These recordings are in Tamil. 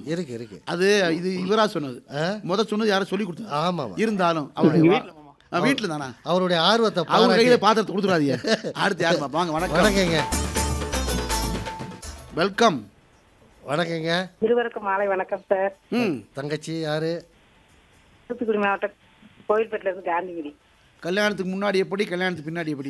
இருக்கு இருக்கு அது இது இவரா சொன்னது ஆ? முத சொன்னது யாரும் சொல்லி கொடுத்தது ஆமா ஆமா. இருந்தாலும் அவருடைய வா- ஆ, வீட்டுல தானா அவருடைய ஆர்வத்தை அவங்க பாராட்டி கையில பாத்திரத்தை கொடுத்துடாதீங்க அடுத்து யாருமா வாங்க வணக்கம் வணக்கங்க வெல்கம் வணக்கங்க இருவருக்கும் மாலை வணக்கம் சார் ம் தங்கச்சி யாரு தூத்துக்குடி மாவட்டம் கோயில்பேட்டில இருந்து காந்திகிரி கல்யாணத்துக்கு முன்னாடி எப்படி கல்யாணத்துக்கு பின்னாடி எப்படி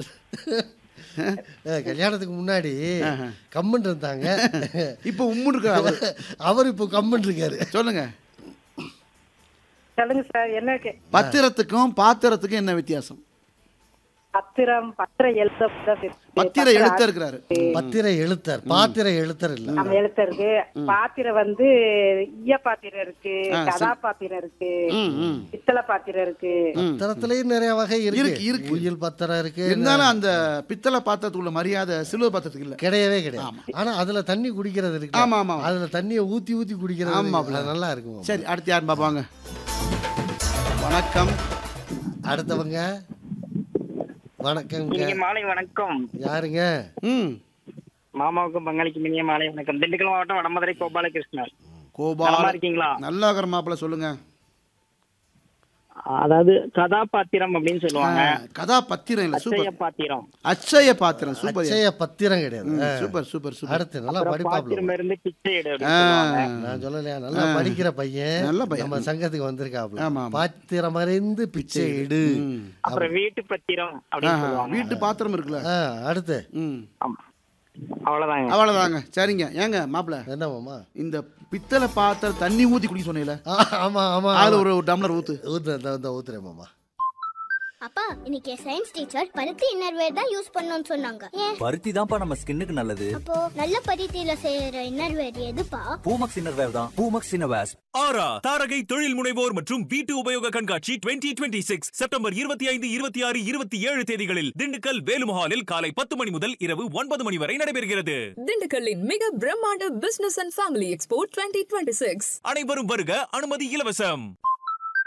அஹ், கல்யாணத்துக்கு முன்னாடி கம்மன் இருந்தாங்க இப்போ உம்முன்னு இருக்காரு அவர். அவர் இப்போ கம்மன் இருக்காரு சொல்லுங்க சொல்லுங்க சார் என்ன கே- பத்திரத்துக்கும் பாத்திரத்துக்கும் என்ன வித்தியாசம் பத்திரம் பத்திர எழுத்த பத்திர எழுத்த இருக்கிறாரு பத்திர எழுத்தர் பாத்திர எழுத்தர் இல்ல நம்ம எழுத்த இருக்கு பாத்திரம் வந்து ஈய பாத்திரம் இருக்கு கதா பாத்திரம் இருக்கு ம், ம். பித்தளை பாத்திரம் இருக்கு பத்திரத்திலயும் நிறைய வகை இருக்கு, இருக்கு இருக்கு. உயில் பத்திரம் இருக்கு இருந்தாலும் அந்த பித்தளை பாத்திரத்துக்கு உள்ள மரியாதை சிலுவை பாத்திரத்துக்கு இல்ல கிடையவே கிடையாது ஆனா அதுல தண்ணி குடிக்கிறது இருக்கு ஆமா, ஆமா. அதுல தண்ணியை ஊத்தி ஊத்தி குடிக்கிறது ஆமா, இருக்கு. அது நல்லா இருக்கும் சரி அடுத்து யார் பாப்பாங்க வணக்கம் அடுத்தவங்க வணக்கங்க இனிய மாலை வணக்கம் யாருங்க ம் மாமாவுக்கும் பங்காளிக்கும் இனிய மாலை வணக்கம் திண்டுக்கல் மாவட்டம் வடமதுரை கோபாலகிருஷ்ணன் கோபால நலமா இருக்கீங்களா நல்லா இருக்கிற மாப்பிள்ள சொல்லுங்க அதாவது கதாபாத்திரம் அப்படின்னு சொல்லுவாங்க ஆ, கதாபத்திரம் இல்ல அச்சய சூப்பர் பாத்திரம் அச்சய பாத்திரம் சூப்பர் அச்சய பத்திரம் கிடையாது ம், சூப்பர் சூப்பர் சூப்பர் அடுத்து நல்லா அப்புறம் படிப்பாப்ல பாத்திரம் இருந்து பிச்சை எடு ஆ, அப்படின்னு சொல்லுவாங்க நான் சொல்லலையா நல்லா படிக்கிற பையன் நல்ல பையன். நம்ம சங்கத்துக்கு வந்திருக்காப்ல ஆமா, ஆமா. பாத்திரம் மறைந்து பிச்சை இடு ம். அப்புறம் வீட்டு பத்திரம் அப்படின்னு ஆஹா, சொல்லுவாங்க வீட்டு பாத்திரம் இருக்குல்ல ஆ, அடுத்து ம் ஆமா. அவ்வளவுதாங்க அவ்வளவுதாங்க சரிங்க ஏங்க மாப்பிள்ள என்ன மாமா இந்த பித்தளை பாத்திரம் தண்ணி ஊத்தி குடிக்க சொன்னீங்களே ஆ, ஆமா ஆமா அதுல ஒரு டம்ளர் ஊத்து ஊத்துறேன் இந்த- இந்த ஊத்துறேன் மாமா அப்பா இன்னைக்கு சயின்ஸ் டீச்சர் பருத்தி இன்னர்வேர் தான் யூஸ் பண்ணணும்னு சொன்னாங்க ஏன் பருத்தி தான்ப்பா நம்ம ஸ்கின்னுக்கு நல்லது அப்போ நல்ல பருத்தியில செய்யற இன்னர்வேர் எதுப்பா பூமக்ஸ் இன்னர்வேர் தான் பூமக்ஸ் இன்னர்வேர்ஸ் ஆரா தாரகை தொழில் முனைவோர் மற்றும் வீட்டு உபயோக கண்காட்சி 2026 சிக்ஸ் செப்டம்பர் இருபத்தி ஐந்து இருபத்தி ஆறு இருபத்தி ஏழு தேதிகளில் திண்டுக்கல் வேலுமஹாலில் காலை பத்து மணி முதல் இரவு ஒன்பது மணி வரை நடைபெறுகிறது திண்டுக்கல்லின் மிக பிரம்மாண்ட business and family expo twenty twenty six அனைவரும் வருக அனுமதி இலவசம்